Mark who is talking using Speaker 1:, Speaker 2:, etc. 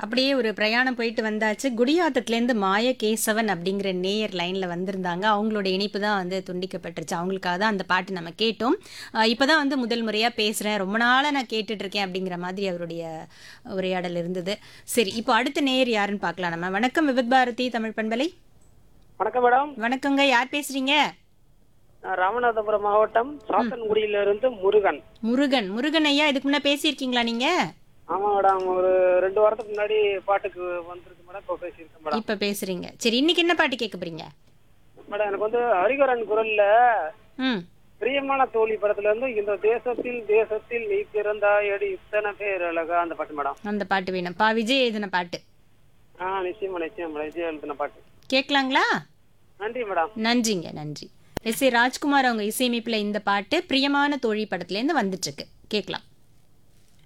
Speaker 1: அப்படியே ஒரு பிரயாணம் போயிட்டு வந்தாச்சு குடியாத்தத்துலேருந்து மாய கேசவன் அப்படிங்கிற நேயர் லைனில் வந்திருந்தாங்க அவங்களோட இணைப்பு தான் வந்து துண்டிக்கப்பட்டுருச்சு அவங்களுக்காக தான் அந்த பாட்டு நம்ம கேட்டோம் இப்போ தான் வந்து முதல் முறையாக பேசுகிறேன் ரொம்ப நாளாக நான் கேட்டுட்டு இருக்கேன் அப்படிங்கிற மாதிரி அவருடைய உரையாடல் இருந்தது சரி இப்போ அடுத்த நேயர் யாருன்னு பார்க்கலாம் நம்ம வணக்கம் விபத் பாரதி தமிழ் பண்பலை
Speaker 2: வணக்கம் மேடம்
Speaker 1: வணக்கங்க யார் பேசுறீங்க
Speaker 2: நான் ராமநாதபுரம் மாவட்டம் சாத்தன்குடியில இருந்து முருகன்
Speaker 1: முருகன் முருகன் ஐயா இதுக்கு முன்னே பேசியிருக்கீங்களா நீங்கள்
Speaker 2: ஆமா மேடம் ஒரு ரெண்டு வாரத்துக்கு முன்னாடி பாட்டுக்கு வந்திருக்கு மேடம் இப்போ பேசியிருக்கேன் மேடம்
Speaker 1: இப்போ பேசுகிறீங்க சரி இன்னைக்கு என்ன பாட்டு கேட்க போறீங்க
Speaker 2: மேடம் எனக்கு வந்து ஹரிகரன் குரல்ல
Speaker 1: ம்
Speaker 2: பிரியமான தோழி படத்துல இருந்து இந்த தேசத்தில் தேசத்தில் நீ பிறந்தாயடி இத்தனை பேர் அழகா அந்த பாட்டு மேடம்
Speaker 1: அந்த பாட்டு வேணும் பா விஜய் எழுதின பாட்டு
Speaker 2: ஆ நிச்சயமா நிச்சயம் மேடம் விஜய் எழுதின பாட்டு
Speaker 1: கேட்கலாங்களா
Speaker 2: நன்றி மேடம்
Speaker 1: நன்றிங்க நன்றி எஸ் ஏ ராஜ்குமார் அவங்க இசையமைப்பில் இந்த பாட்டு பிரியமான தோழி படத்துலேருந்து வந்துட்டு இருக்கு கேட்கலாம்